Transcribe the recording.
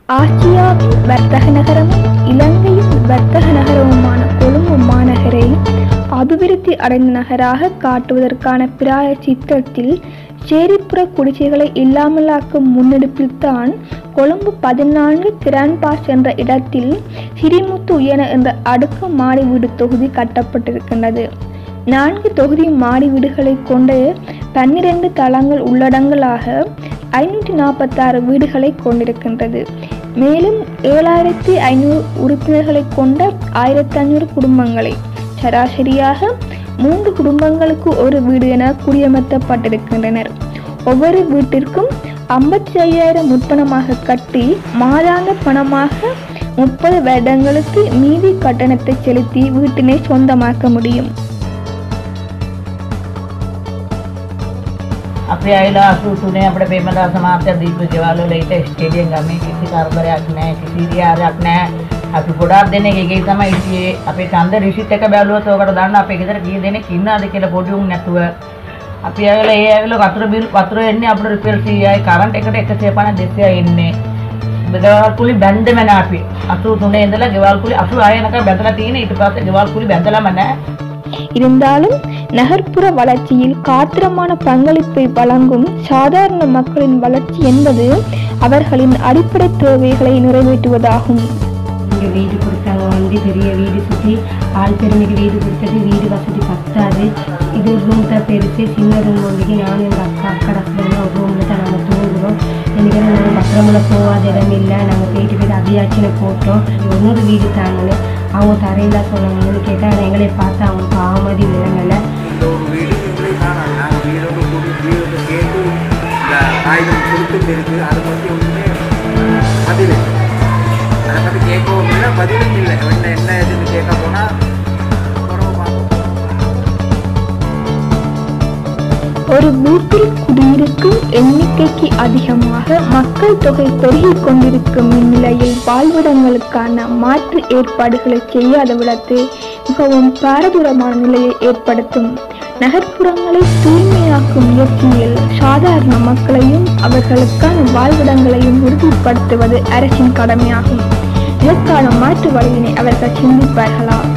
ஆசியாவின் வர்த்தக நகரமும் இலங்கையின் வர்த்தக நகரமுமான கொழும்பு மாநகரை அபிவிருத்தி அடைந்த நகராக காட்டுவதற்கான பிராய சித்தத்தில் சேரிப்புற குடிசைகளை இல்லாமலாக்கும் முன்னெடுப்பில்தான் கொழும்பு பதினான்கு கிராண்ட் பாஸ் என்ற இடத்தில் சிறிமுத்து உயன என்ற அடுக்கு மாடி வீடு தொகுதி கட்டப்பட்டிருக்கின்றது நான்கு தொகுதி மாடி வீடுகளை கொண்ட பன்னிரண்டு தளங்கள் உள்ளடங்கலாக ஐநூற்றி நாற்பத்தாறு வீடுகளை கொண்டிருக்கின்றது மேலும் ஏழாயிரத்தி ஐநூறு உறுப்பினர்களை கொண்ட ஆயிரத்தி ஐநூறு குடும்பங்களை சராசரியாக மூன்று குடும்பங்களுக்கு ஒரு வீடு என குடியமர்த்தப்பட்டிருக்கின்றனர் ஒவ்வொரு வீட்டிற்கும் ஐம்பத்தி ஐயாயிரம் முற்பணமாக கட்டி மாதாந்த பணமாக முப்பது வருடங்களுக்கு மீதி கட்டணத்தை செலுத்தி வீட்டினை சொந்தமாக்க முடியும் අපි අයිලා අසූතුනේ අපට පේමදා සමාත්‍ය දීප ගෙවල් වල ඊට ස්ටේඩියම් ගමේ කිසි කරදරයක් නැහැ කිසි ඉරියාරයක් නැහැ අපි ගොඩාක් දෙනෙක් එකේ තමයි හිටියේ අපේ ඡන්ද රිසිට් එක බැලුවොත් ඔකට දාන්න අපේ ගෙදර කී දෙනෙක් ඉන්නවද කියලා පොඩි උන් නැතුව අපි ඇවිල්ලා ඒ ඇවිල්ලා වතුර බිල් වතුර එන්නේ අපිට රිපෙල් 100යි කරන්ට් එකට 150 200යි එන්නේ ගෙවල් කුලි බැන්දෙම නැහැ අපි 83 ඉඳලා ගෙවල් කුලි 86 යනකම් බැඳලා තියෙන ඊට පස්සේ ගෙවල් කුලි බැඳලාම නැහැ இருந்தாலும் நகர்ப்புற வளர்ச்சியில் காத்திரமான பங்களிப்பை வழங்கும் சாதாரண மக்களின் வளர்ச்சி என்பது அவர்களின் அடிப்படை தேவைகளை நிறைவேற்றுவதாகும் இங்கே வீடு கொடுத்தாங்க வந்து பெரிய வீடு சுற்றி ஆள் பெருமைக்கு வீடு கொடுத்தது வீடு வசதி பத்தாது இது ரூம் தான் பெருசு சின்ன ரூம் வந்து நானும் எங்கள் அக்கா அக்கா ஹஸ்பண்ட் ஒரு ரூமில் தான் நாங்கள் தூங்குறோம் எனக்கு நாங்கள் பத்திரமுல போகாத இடம் இல்லை நாங்கள் போயிட்டு போயிட்டு அபியாச்சினை போட்டோம் இன்னொரு வீடு தாங்கன்னு அவங்க தரையில சொன்னாங்கன்னு கேட்டால் எங்களை பார்த்து அவங்க பாவமதி விலங்கலை இந்த ஒரு வீடு எங்களுக்கு காணாது நாங்கள் வீடோட கூடி வீடோட கேட்டு இந்த ஆயுதம் கொடுத்துட்டு இருக்கு அது பற்றி ஒன்றுமே பதில் இல்லை. அதை பற்றி கேட்கவும் இல்லை பதிலும் இல்லை என்ன என்ன இதுன்னு கேட்க போனால் குறவு பார்ப்போம் ஒரு வீட்டில் குடியிருக்கும் எண்ணிக்கைக்கு அதிகமாக மக்கள் தொகை பெருகிக் கொண்டிருக்கும் இந்நிலையில் வாழ்விடங்களுக்கான மாற்று ஏற்பாடுகளை செய்யாத விடத்து மிகவும் பாரதூரமான நிலையை ஏற்படுத்தும் நகர்ப்புறங்களை தூய்மையாக்கும் முயற்சியில் சாதாரண மக்களையும் அவர்களுக்கான வாழ்விடங்களையும் உறுதிப்படுத்துவது அரசின் கடமையாகும் இதற்கான மாற்று வழியினை அவர்கள் சிந்திப்பார்களா